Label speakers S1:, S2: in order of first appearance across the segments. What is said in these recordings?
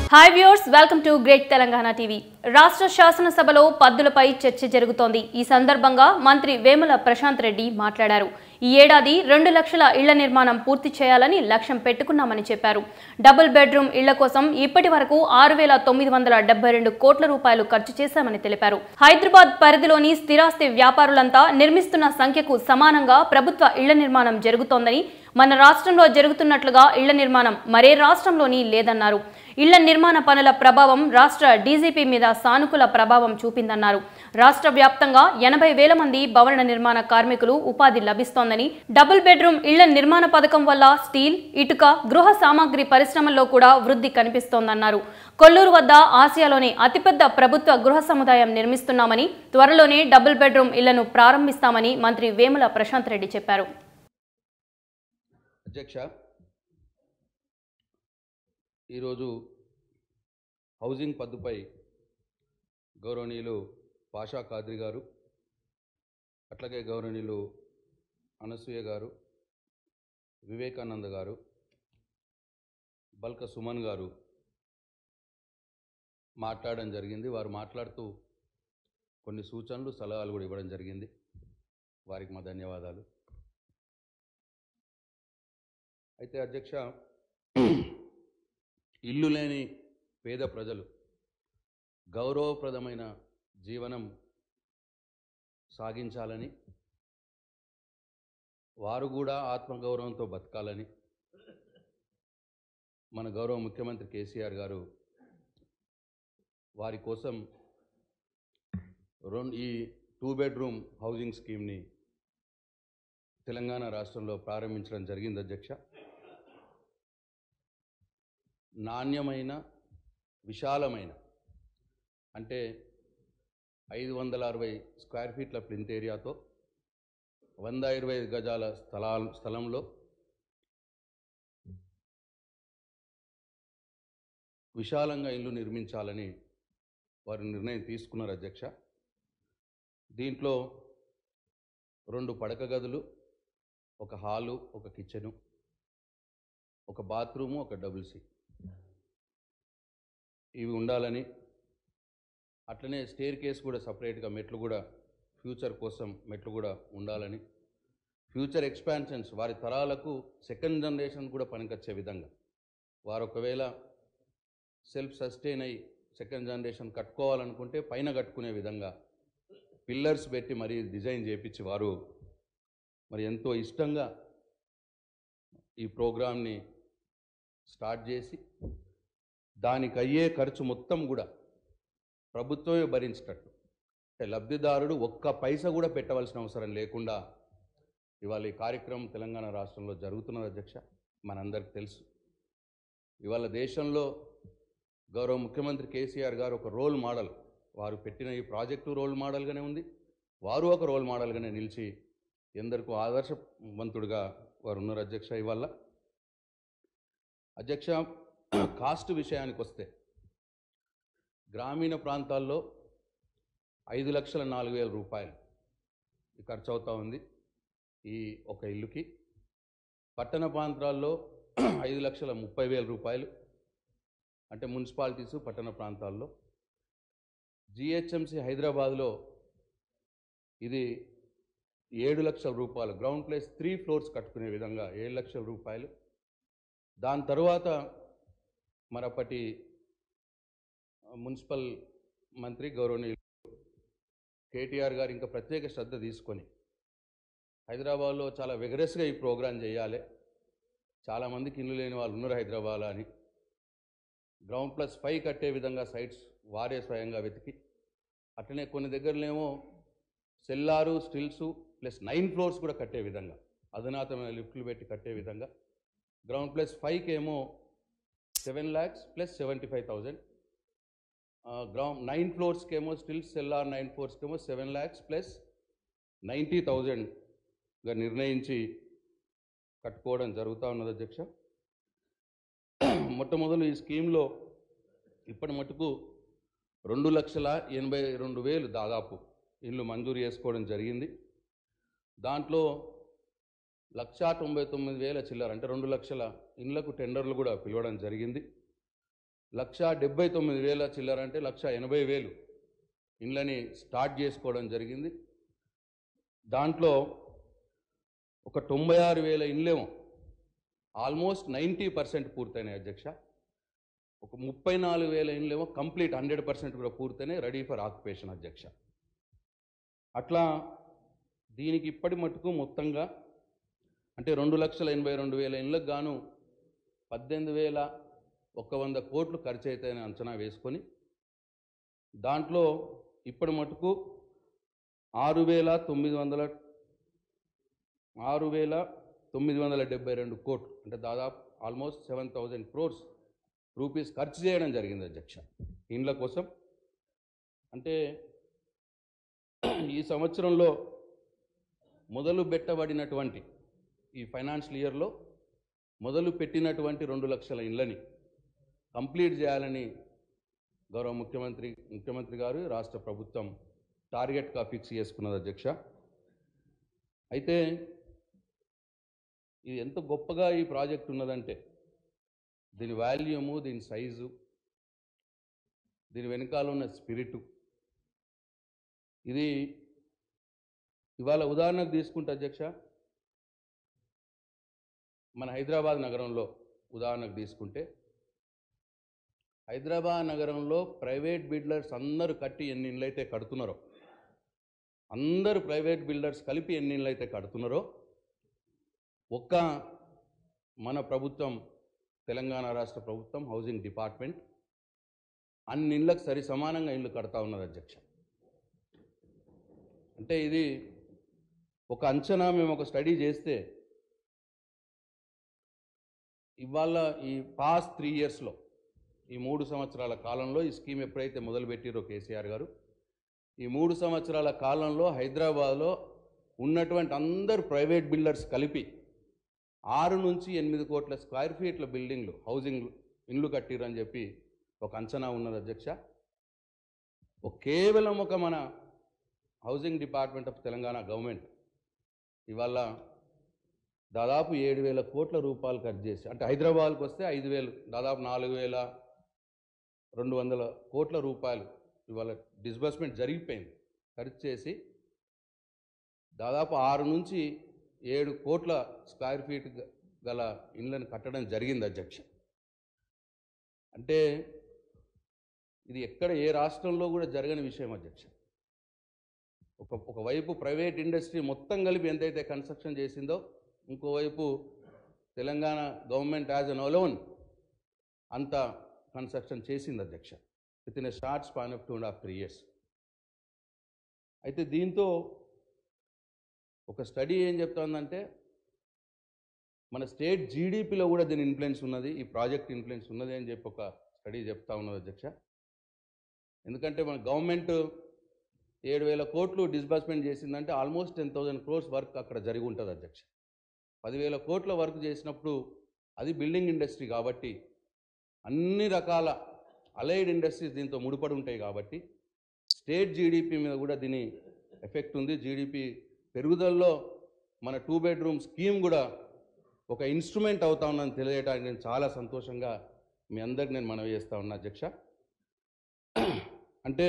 S1: hi viewers welcome to great Telangana TV రాష్ట్ర శాసనసభలో పద్దులపై చర్చ జరుగుతోంది ఈ సందర్భంగా మంత్రి వేముల ప్రశాంత్ రెడ్డి మాట్లాడారు ఈ ఏడాది రెండు లక్షల ఇళ్ల నిర్మాణం పూర్తి చేయాలని లక్ష్యం పెట్టుకున్నామని చెప్పారు డబుల్ బెడ్రూమ్ ఇళ్ల కోసం ఇప్పటి వరకు ఆరు వేల తొమ్మిది వందల డెబ్బై రెండు కోట్ల రూపాయలు ఖర్చు చేశామని తెలిపారు హైదరాబాద్ పరిధిలోని స్థిరాస్తి వ్యాపారులంతా నిర్మిస్తున్న సంఖ్యకు సమానంగా ప్రభుత్వ ఇళ్ల నిర్మాణం జరుగుతోందని మన రాష్ట్రంలో జరుగుతున్నట్లుగా ఇళ్ల నిర్మాణం మరే రాష్ట్రంలోని లేదన్నారు ఇళ్ల నిర్మాణ పనుల ప్రభావం రాష్ట్ర డీజీపీ మీద సానుకూల ప్రభావం చూపిందన్నారు రాష్ట్ర వ్యాప్తంగా ఎనభై వేల మంది భవన నిర్మాణ కార్మికులు ఉపాధి లభిస్తోందని డబుల్ బెడ్రూమ్ ఇళ్ల నిర్మాణ పథకం వల్ల స్టీల్ ఇటుక గృహ సామాగ్రి పరిశ్రమల్లో కూడా వృద్ధి కనిపిస్తోందన్నారు కొల్లూరు వద్ద ఆసియాలోనే అతిపెద్ద ప్రభుత్వ గృహ సముదాయం నిర్మిస్తున్నామని త్వరలోనే డబుల్ బెడ్రూమ్ ఇళ్లను ప్రారంభిస్తామని మంత్రి వేముల ప్రశాంత్ రెడ్డి చెప్పారు
S2: అధ్యక్ష ఈరోజు హౌసింగ్ పద్దుపై గౌరవనీయులు పాషా ఖాద్రి గారు అట్లాగే గౌరవనీయులు అనసూయ గారు వివేకానంద గారు బల్క సుమన్ గారు మాట్లాడడం జరిగింది వారు మాట్లాడుతూ కొన్ని సూచనలు సలహాలు కూడా ఇవ్వడం జరిగింది వారికి మా ధన్యవాదాలు అయితే అధ్యక్ష ఇల్లు లేని పేద ప్రజలు గౌరవప్రదమైన జీవనం సాగించాలని వారు కూడా ఆత్మగౌరవంతో బతకాలని మన గౌరవ ముఖ్యమంత్రి కేసీఆర్ గారు వారి కోసం రెండు ఈ టూ బెడ్రూమ్ హౌసింగ్ స్కీమ్ని తెలంగాణ రాష్ట్రంలో ప్రారంభించడం జరిగింది అధ్యక్ష నాణ్యమైన విశాలమైన అంటే ఐదు వందల అరవై స్క్వేర్ ఫీట్ల ప్లింత్ ఏరియాతో వంద ఇరవై గజాల స్థలా స్థలంలో విశాలంగా ఇల్లు నిర్మించాలని వారు నిర్ణయం తీసుకున్నారు అధ్యక్ష దీంట్లో రెండు పడక గదులు ఒక హాలు ఒక కిచెను ఒక బాత్రూము ఒక డబుల్ సి ఇవి ఉండాలని అట్లనే స్టేర్ కేస్ కూడా సపరేట్గా మెట్లు కూడా ఫ్యూచర్ కోసం మెట్లు కూడా ఉండాలని ఫ్యూచర్ ఎక్స్పాన్షన్స్ వారి తరాలకు సెకండ్ జనరేషన్ కూడా పనికొచ్చే విధంగా వారు ఒకవేళ సెల్ఫ్ సస్టైన్ అయ్యి సెకండ్ జనరేషన్ కట్టుకోవాలనుకుంటే పైన కట్టుకునే విధంగా పిల్లర్స్ పెట్టి మరీ డిజైన్ చేపించి వారు మరి ఎంతో ఇష్టంగా ఈ ప్రోగ్రామ్ని స్టార్ట్ చేసి దానికి అయ్యే ఖర్చు మొత్తం కూడా ప్రభుత్వమే భరించేటట్టు అంటే లబ్ధిదారుడు ఒక్క పైసా కూడా పెట్టవలసిన అవసరం లేకుండా ఇవాళ ఈ కార్యక్రమం తెలంగాణ రాష్ట్రంలో జరుగుతున్నది అధ్యక్ష మనందరికి తెలుసు ఇవాళ దేశంలో గౌరవ ముఖ్యమంత్రి కేసీఆర్ గారు ఒక రోల్ మోడల్ వారు పెట్టిన ఈ ప్రాజెక్టు రోల్ మోడల్గానే ఉంది వారు ఒక రోల్ మోడల్గానే నిలిచి ఎందరికో ఆదర్శవంతుడిగా వారు ఉన్నారు అధ్యక్ష ఇవాళ అధ్యక్ష కాస్ట్ విషయానికి వస్తే గ్రామీణ ప్రాంతాల్లో ఐదు లక్షల నాలుగు వేల రూపాయలు ఈ ఖర్చు అవుతూ ఉంది ఈ ఒక ఇల్లుకి పట్టణ ప్రాంతాల్లో ఐదు లక్షల ముప్పై వేల రూపాయలు అంటే మున్సిపాలిటీసు పట్టణ ప్రాంతాల్లో జిహెచ్ఎంసి హైదరాబాద్లో ఇది ఏడు లక్షల రూపాయలు గ్రౌండ్ ప్లేస్ త్రీ ఫ్లోర్స్ కట్టుకునే విధంగా ఏడు లక్షల రూపాయలు దాని తర్వాత మరప్పటి మున్సిపల్ మంత్రి గౌరవనీయులు కేటీఆర్ గారు ఇంకా ప్రత్యేక శ్రద్ధ తీసుకొని హైదరాబాద్లో చాలా వెగరస్గా ఈ ప్రోగ్రాం చేయాలి చాలామందికి ఇల్లు లేని వాళ్ళు ఉన్నారు హైదరాబాద్ అని గ్రౌండ్ ప్లస్ ఫైవ్ కట్టే విధంగా సైట్స్ వారే స్వయంగా వెతికి అట్లనే కొన్ని దగ్గరలేమో cellar stilts plus nine floors కూడా కట్టే విధంగా అధునాతమైన లిఫ్ట్లు పెట్టి కట్టే విధంగా గ్రౌండ్ ప్లస్ ఫైవ్కి ఏమో seven lakhs plus seventy five thousand ground nine ఫ్లోర్స్కి ఏమో స్టిల్ సెల్లార్ నైన్ ఫ్లోర్స్కి ఏమో సెవెన్ ల్యాక్స్ ప్లస్ నైంటీ థౌజండ్గా నిర్ణయించి కట్టుకోవడం జరుగుతూ ఉన్నది అధ్యక్ష మొట్టమొదలు ఈ స్కీమ్లో ఇప్పటి మటుకు రెండు లక్షల ఎనభై రెండు వేలు దాదాపు ఇల్లు మంజూరు చేసుకోవడం జరిగింది దాంట్లో లక్షా తొంభై తొమ్మిది వేల చిల్లర అంటే రెండు లక్షల ఇండ్లకు టెండర్లు కూడా పిలవడం జరిగింది లక్ష డెబ్బై తొమ్మిది వేల చిల్లర అంటే లక్ష ఎనభై వేలు ఇండ్లని స్టార్ట్ చేసుకోవడం జరిగింది దాంట్లో ఒక తొంభై ఆరు వేల ఇండ్లేమో ఆల్మోస్ట్ నైంటీ పర్సెంట్ పూర్తయినాయి అధ్యక్ష ఒక ముప్పై నాలుగు వేల ఇండ్లేమో కంప్లీట్ హండ్రెడ్ పర్సెంట్ కూడా పూర్తయినాయి రెడీ ఫర్ ఆక్యుపేషన్ అధ్యక్ష అట్లా దీనికి ఇప్పటి మటుకు మొత్తంగా అంటే రెండు లక్షల ఎనభై రెండు వేల ఇండ్లకు గాను పద్దెనిమిది వేల ఒక వంద కోట్లు ఖర్చు అవుతాయని అంచనా వేసుకొని దాంట్లో ఇప్పటి మటుకు ఆరు వేల తొమ్మిది వందల ఆరు వేల తొమ్మిది వందల డెబ్బై రెండు కోట్లు అంటే దాదాపు almost seven thousand crores rupees ఖర్చు చేయడం జరిగింది అధ్యక్ష ఇండ్ల కోసం అంటే ఈ సంవత్సరంలో మొదలు పెట్టబడినటువంటి ఈ ఫైనాన్షియల్ ఇయర్లో మొదలు పెట్టినటువంటి రెండు లక్షల ఇండ్లని కంప్లీట్ చేయాలని గౌరవ ముఖ్యమంత్రి ముఖ్యమంత్రి గారు రాష్ట్ర ప్రభుత్వం టార్గెట్గా ఫిక్స్ చేసుకున్నది అధ్యక్ష అయితే ఇది ఎంత గొప్పగా ఈ ప్రాజెక్ట్ ఉన్నదంటే దీని వాల్యూము దీని సైజు దీని వెనకాల ఉన్న స్పిరిటు ఇది ఇవాళ ఉదాహరణకు తీసుకుంటే అధ్యక్ష మన హైదరాబాద్ నగరంలో ఉదాహరణకు తీసుకుంటే హైదరాబాద్ నగరంలో ప్రైవేట్ బిల్డర్స్ అందరూ కట్టి ఎన్ని ఇళ్ళు అయితే కడుతున్నారో అందరూ ప్రైవేట్ బిల్డర్స్ కలిపి ఎన్ని ఇళ్ళు అయితే కడుతున్నారో ఒక్క మన ప్రభుత్వం తెలంగాణ రాష్ట్ర ప్రభుత్వం హౌసింగ్ డిపార్ట్మెంట్ అన్ని ఇళ్ళకి సరి సమానంగా ఇల్లు కడతా ఉన్నది అధ్యక్ష అంటే ఇది ఒక అంచనా మేము ఒక స్టడీ చేస్తే ఇవాళ ఈ పాస్ట్ త్రీ ఇయర్స్లో ఈ మూడు సంవత్సరాల కాలంలో ఈ స్కీమ్ ఎప్పుడైతే మొదలుపెట్టిరో కేసీఆర్ గారు ఈ మూడు సంవత్సరాల కాలంలో హైదరాబాద్లో ఉన్నటువంటి అందరు ప్రైవేట్ బిల్డర్స్ కలిపి ఆరు నుంచి ఎనిమిది కోట్ల స్క్వేర్ ఫీట్ల బిల్డింగ్లు హౌసింగ్ ఇండ్లు కట్టిరని చెప్పి ఒక అంచనా ఉన్నది అధ్యక్ష ఒక కేవలం ఒక మన housing department of Telangana government ఇవాళ దాదాపు ఏడు వేల కోట్ల రూపాయలు ఖర్చు చేసి అంటే హైదరాబాద్కి వస్తే ఐదు వేలు దాదాపు నాలుగు వేల రెండు వందల కోట్ల రూపాయలు ఇవాళ డిస్బర్స్మెంట్ జరిగిపోయింది ఖర్చు చేసి దాదాపు ఆరు నుంచి ఏడు కోట్ల స్క్వేర్ ఫీట్ గ- గల ఇండ్లను కట్టడం జరిగింది అధ్యక్ష అంటే ఇది ఎక్కడ ఏ రాష్ట్రంలో కూడా జరగని విషయం అధ్యక్ష ఒక ఒకవైపు ప్రైవేట్ ఇండస్ట్రీ మొత్తం కలిపి ఎంతైతే కన్స్ట్రక్షన్ చేసిందో ఇంకోవైపు Telangana government as an alone అంత కన్స్ట్రక్షన్ చేసింది అధ్యక్ష with in a short span of two and half three years అయితే దీంతో ఒక స్టడీ ఏం చెప్తోందంటే మన స్టేట్ జీడిపిలో కూడా దీని ఇన్ఫ్లుయెన్స్ ఉన్నది ఈ ప్రాజెక్ట్ ఇన్ఫ్లుయెన్స్ ఉన్నది అని చెప్పి ఒక స్టడీ చెప్తా ఉన్నది అధ్యక్ష ఎందుకంటే మన గవర్నమెంట్ ఏడు వేల కోట్లు డిస్బర్స్మెంట్ చేసిందంటే almost ten thousand crores work అక్కడ జరిగి ఉంటుంది అధ్యక్ష పదివేల కోట్ల వర్క్ చేసినప్పుడు అది బిల్డింగ్ ఇండస్ట్రీ కాబట్టి అన్ని రకాల అలైడ్ ఇండస్ట్రీస్ దీంతో ముడిపడి ఉంటాయి కాబట్టి స్టేట్ జీడిపి మీద కూడా దీని ఎఫెక్ట్ ఉంది జీడిపి పెరుగుదలలో మన టూ బెడ్రూమ్ స్కీమ్ కూడా ఒక ఇన్స్ట్రుమెంట్ అవుతా ఉందని తెలియజేయడానికి నేను చాలా సంతోషంగా మీ అందరికి నేను మనవి చేస్తా ఉన్నా అధ్యక్ష అంటే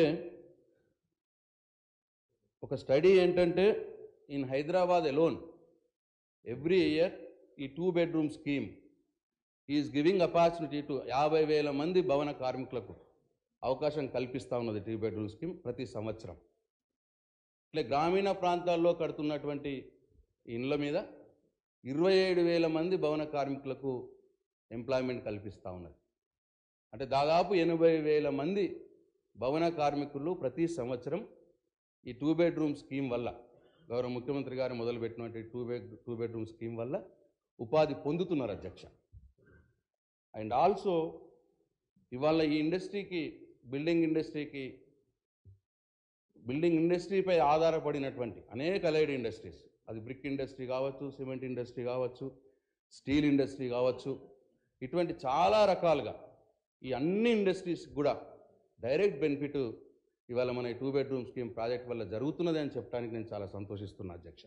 S2: ఒక స్టడీ ఏంటంటే in Hyderabad alone every year ఈ two bedroom scheme is giving opportunity to యాభై వేల మంది భవన కార్మికులకు అవకాశం కల్పిస్తూ ఉన్నది టూ బెడ్రూమ్ స్కీమ్ ప్రతి సంవత్సరం ఇట్లా గ్రామీణ ప్రాంతాల్లో కడుతున్నటువంటి ఈ ఇండ్ల మీద ఇరవై ఏడు వేల మంది భవన కార్మికులకు ఎంప్లాయ్మెంట్ కల్పిస్తూ ఉన్నది అంటే దాదాపు ఎనభై వేల మంది భవన కార్మికులు ప్రతి సంవత్సరం ఈ టూ బెడ్రూమ్ స్కీమ్ వల్ల గౌరవ ముఖ్యమంత్రి గారు మొదలుపెట్టినటువంటి two bed two bedroom scheme వల్ల ఉపాధి పొందుతున్నారు అధ్యక్ష అండ్ ఆల్సో ఇవాళ ఈ ఇండస్ట్రీకి బిల్డింగ్ ఇండస్ట్రీకి బిల్డింగ్ ఇండస్ట్రీపై ఆధారపడినటువంటి అనేక అలైడ్ ఇండస్ట్రీస్ అది బ్రిక్ ఇండస్ట్రీ కావచ్చు సిమెంట్ ఇండస్ట్రీ కావచ్చు స్టీల్ ఇండస్ట్రీ కావచ్చు ఇటువంటి చాలా రకాలుగా ఈ అన్ని ఇండస్ట్రీస్ కూడా డైరెక్ట్ బెనిఫిట్ ఇవాళ మన టూ బెడ్రూమ్ స్కీమ్ ప్రాజెక్ట్ వల్ల జరుగుతున్నది అని చెప్పడానికి నేను చాలా సంతోషిస్తున్నా అధ్యక్ష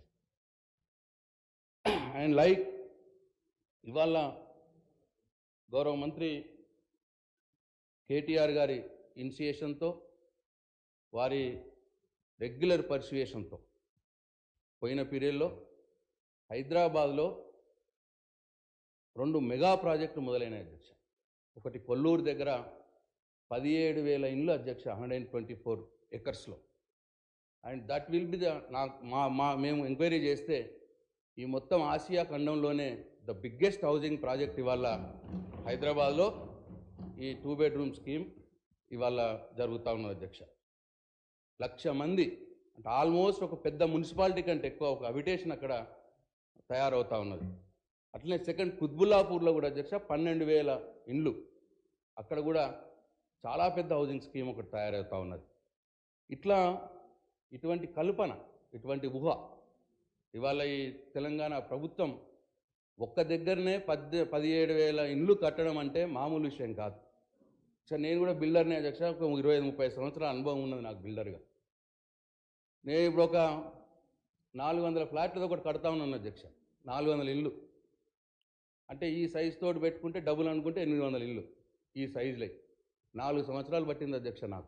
S2: అండ్ లైక్ ఇవాళ గౌరవ మంత్రి కేటీఆర్ గారి ఇనిషియేషన్తో వారి రెగ్యులర్ పర్సుయేషన్తో పోయిన పీరియడ్లో హైదరాబాద్లో రెండు మెగా ప్రాజెక్టులు మొదలైన అధ్యక్ష ఒకటి కొల్లూరు దగ్గర పదిహేడు వేల ఇండ్లు అధ్యక్ష హండ్రెడ్ అండ్ ట్వంటీ ఫోర్ ఎకర్స్లో and that will be the నా మా మా మేము ఎంక్వైరీ చేస్తే ఈ మొత్తం ఆసియా ఖండంలోనే ద బిగ్గెస్ట్ హౌసింగ్ ప్రాజెక్ట్ ఇవాళ హైదరాబాద్లో ఈ టూ బెడ్రూమ్ స్కీమ్ ఇవాళ జరుగుతూ ఉన్నది అధ్యక్ష లక్ష మంది అంటే ఆల్మోస్ట్ ఒక పెద్ద మున్సిపాలిటీ కంటే ఎక్కువ ఒక అబిటేషన్ అక్కడ తయారవుతా ఉన్నది అట్లనే సెకండ్ కుత్బుల్లాపూర్లో కూడా అధ్యక్ష పన్నెండు వేల ఇండ్లు అక్కడ కూడా చాలా పెద్ద హౌసింగ్ స్కీమ్ ఒకటి తయారవుతూ ఉన్నది ఇట్లా ఇటువంటి కల్పన ఇటువంటి ఊహ ఇవాళ ఈ తెలంగాణ ప్రభుత్వం ఒక్క దగ్గరనే పద్దె పదిహేడు వేల ఇండ్లు కట్టడం అంటే మామూలు విషయం కాదు సార్ నేను కూడా బిల్డర్నే అధ్యక్ష ఒక ఇరవై ఐదు ముప్పై సంవత్సరాల అనుభవం ఉన్నది నాకు బిల్డర్గా నేను ఇప్పుడు ఒక నాలుగు వందల ఫ్లాట్లు ఒకటి కడతా ఉన్నాను అధ్యక్ష నాలుగు వందల ఇల్లు అంటే ఈ సైజ్ తోటి పెట్టుకుంటే డబ్బులు అనుకుంటే ఎనిమిది వందల ఇల్లు ఈ సైజులే నాలుగు సంవత్సరాలు పట్టింది అధ్యక్ష నాకు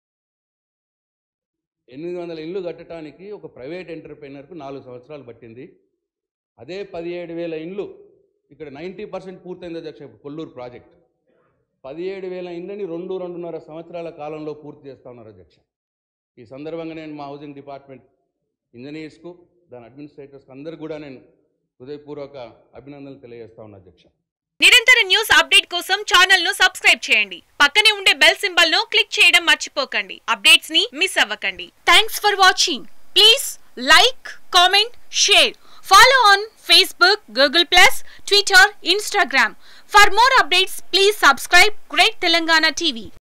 S2: ఎనిమిది వందల ఇల్లు కట్టడానికి ఒక ప్రైవేట్ ఎంటర్ప్రైనర్కు నాలుగు సంవత్సరాలు పట్టింది అదే పదిహేడు వేల ఇండ్లు ఇక్కడ నైంటీ పర్సెంట్ పూర్తయింది అధ్యక్ష ఇప్పుడు కొల్లూరు ప్రాజెక్ట్ పదిహేడు వేల ఇండ్లని రెండు రెండున్నర సంవత్సరాల కాలంలో పూర్తి చేస్తా ఉన్నారు అధ్యక్ష ఈ సందర్భంగా నేను మా హౌసింగ్ డిపార్ట్మెంట్ ఇంజనీర్స్కు దాని అడ్మినిస్ట్రేటర్స్కి అందరు కూడా నేను హృదయపూర్వక అభినందనలు తెలియజేస్తా ఉన్నా అధ్యక్ష
S3: నిరంతర న్యూస్ అప్డేట్ కోసం ఛానల్ ను సబ్స్క్రైబ్ చేయండి పక్కనే ఉండే బెల్ సింబల్ ను క్లిక్ చేయడం మర్చిపోకండి అప్డేట్స్ ని మిస్ అవ్వకండి thanks for watching please like comment share follow on Facebook Google plus Twitter Instagram for more updates please subscribe great Telangana TV